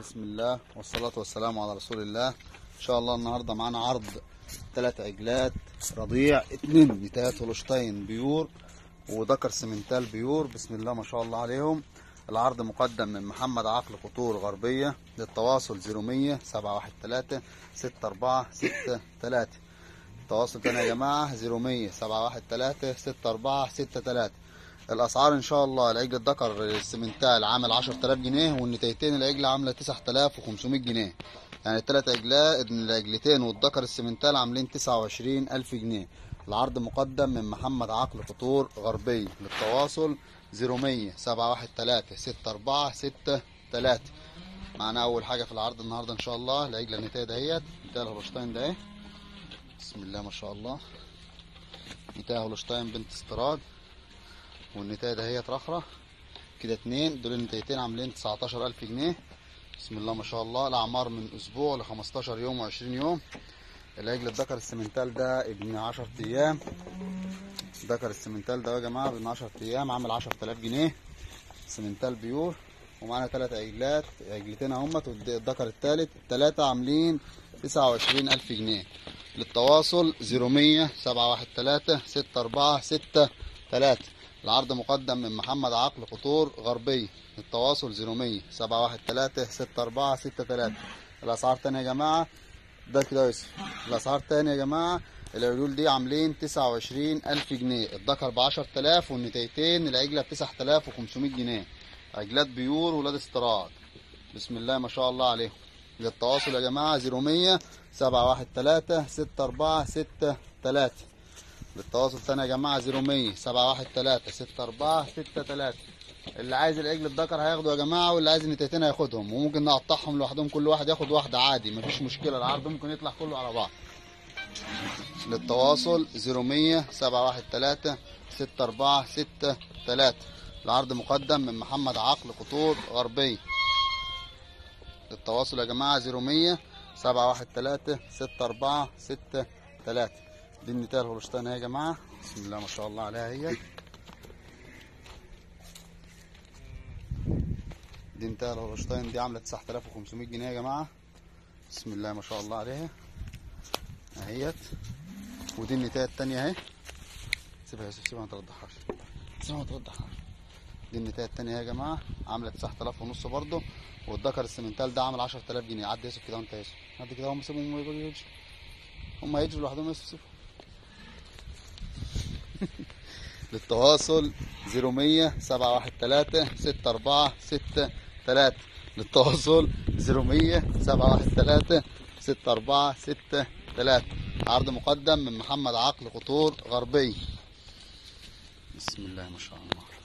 بسم الله والصلاة والسلام على رسول الله إن شاء الله النهاردة معانا عرض ثلاث عجلات رضيع اتنين نتايات هولشتاين بيور وذكر سمنتال بيور بسم الله ما شاء الله عليهم العرض مقدم من محمد عقل قطور غربية للتواصل 0100 713 6463 التواصل تاني يا جماعة 0100 713 6463 الاسعار ان شاء الله العجل الذكر السمنتال عامل 10000 جنيه والنتايتين العجله عامله 9500 جنيه يعني الثلاث عجلات العجلتين والذكر السمنتال عاملين 29000 جنيه العرض مقدم من محمد عقل قطور غربي للتواصل 0100 713 6463 معانا اول حاجه في العرض النهارده ان شاء الله العجله النتايه دهيت نتايه الهولشتاين ده اهي بسم الله ما شاء الله نتايه هولشتاين بنت استراد والنتاية دهيت رخرة كده اتنين دول النتايتين عاملين تسعتاشر ألف جنيه بسم الله ما شاء الله الأعمار من أسبوع لخمستاشر يوم وعشرين يوم العجل الذكر السمنتال ده ابن عشر أيام ذكر السمنتال ده يا جماعة ابن عشر أيام عامل عشر تلاف جنيه سمنتال بيور ومعانا تلات عجلات عجلتين اهمت والذكر التالت التلاتة عاملين تسعة وعشرين ألف جنيه للتواصل زيرو مية سبعة واحد تلاتة ستة أربعة ستة تلاتة العرض مقدم من محمد عقل قطور غربي التواصل 0100 713 6463 الاسعار تاني يا جماعه ده كده يوسف الاسعار تاني يا جماعه العجول دي عاملين 29000 جنيه الذكر ب 10000 والنتايتين العجله ب 9500 جنيه عجلات بيور ولاد استراد بسم الله ما شاء الله عليهم للتواصل يا جماعه 0100 713 6463 للتواصل تاني يا جماعه 0100 713 6463 اللي عايز العجل الذكر هياخده يا جماعه واللي عايز النتايتين هياخدهم وممكن نقطعهم لوحدهم كل واحد ياخد واحده عادي مفيش مشكله العرض ممكن يطلع كله على بعض للتواصل 0100 713 6463 العرض مقدم من محمد عقل قطور غربي للتواصل يا جماعه 0100 713 6463 دي النتايه الهولشتاين اهي يا جماعه بسم الله ما شاء الله عليها هي دي نتايه الهولشتاين دي عامله 9500 جنيه يا جماعه بسم الله ما شاء الله عليها اهيت ودي النتايه التانية اهي سيبها يا يوسف سيبها ما ترضعهاش سيبها ما ترضعهاش دي النتايه التانية اهي يا جماعه عامله 9000 ونص برضه والذكر السمنتال ده عامل 10000 جنيه عدي يوسف كده وانت يا يوسف عدي كده هم سيبهم يجوا هم هيجوا لوحدهم يوسف سيبهم للتواصل 0100 713 6463 للتواصل 0100 713 6463 عرض مقدم من محمد عقل قطور غربي بسم الله ما شاء الله